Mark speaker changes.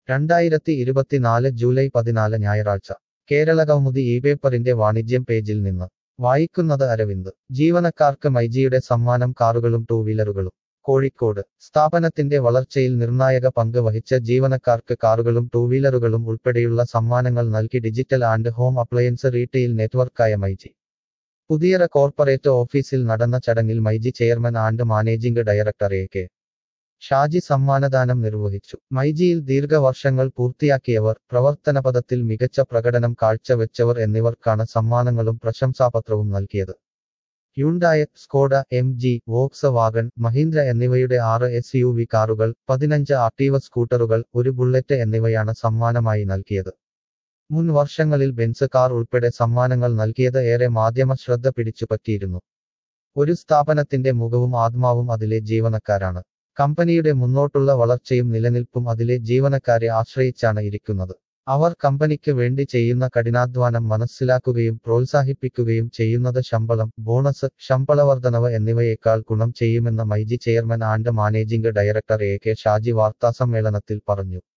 Speaker 1: രണ്ടായിരത്തി ഇരുപത്തിനാല് ജൂലൈ പതിനാല് ഞായറാഴ്ച കേരള കൗമുദി ഈ പേപ്പറിന്റെ വാണിജ്യം പേജിൽ നിന്ന് വായിക്കുന്നത് അരവിന്ദ് ജീവനക്കാർക്ക് മൈജിയുടെ സമ്മാനം കാറുകളും ടൂ വീലറുകളും കോഴിക്കോട് സ്ഥാപനത്തിന്റെ വളർച്ചയിൽ നിർണായക പങ്ക് വഹിച്ച ജീവനക്കാർക്ക് കാറുകളും ടൂ വീലറുകളും ഉൾപ്പെടെയുള്ള സമ്മാനങ്ങൾ നൽകി digital and home appliance retail നെറ്റ്വർക്കായ മൈജി പുതിയറ കോർപ്പറേറ്റ് ഓഫീസിൽ നടന്ന ചടങ്ങിൽ myG chairman and managing director A K Shaji സമ്മാനദാനം നിർവഹിച്ചു മൈജിയിൽ ദീർഘവർഷങ്ങൾ പൂർത്തിയാക്കിയവർ പ്രവർത്തനപഥത്തിൽ മികച്ച പ്രകടനം കാഴ്ചവെച്ചവർ എന്നിവർക്കാണ് സമ്മാനങ്ങളും പ്രശംസാപത്രവും നൽകിയത് യുണ്ടായ സ്കോഡ എം ജി വോക്സ് വാഗൺ മഹീന്ദ്ര എന്നിവയുടെ ആറ് എസ് യു വി കാറുകൾ പതിനഞ്ച് ആക്ടീവ സ്കൂട്ടറുകൾ ഒരു ബുള്ളറ്റ് എന്നിവയാണ് സമ്മാനമായി നൽകിയത് മുൻ വർഷങ്ങളിൽ ബെൻസ് കാർ ഉൾപ്പെടെ സമ്മാനങ്ങൾ നൽകിയത് ഏറെ മാധ്യമ ശ്രദ്ധ പിടിച്ചുപറ്റിയിരുന്നു ഒരു സ്ഥാപനത്തിന്റെ മുഖവും ആത്മാവും അതിലെ ജീവനക്കാരാണ് കമ്പനിയുടെ മുന്നോട്ടുള്ള വളർച്ചയും നിലനിൽപ്പും അതിലെ ജീവനക്കാരെ ആശ്രയിച്ചാണ് ഇരിക്കുന്നത് അവർ കമ്പനിക്ക് വേണ്ടി ചെയ്യുന്ന കഠിനാധ്വാനം മനസ്സിലാക്കുകയും പ്രോത്സാഹിപ്പിക്കുകയും ചെയ്യുന്നത് ശമ്പളം ബോണസ് ശമ്പളവർദ്ധനവ് എന്നിവയേക്കാൾ ഗുണം ചെയ്യുമെന്ന് myG chairman and managing director A K Shaji വാർത്താസമ്മേളനത്തിൽ പറഞ്ഞു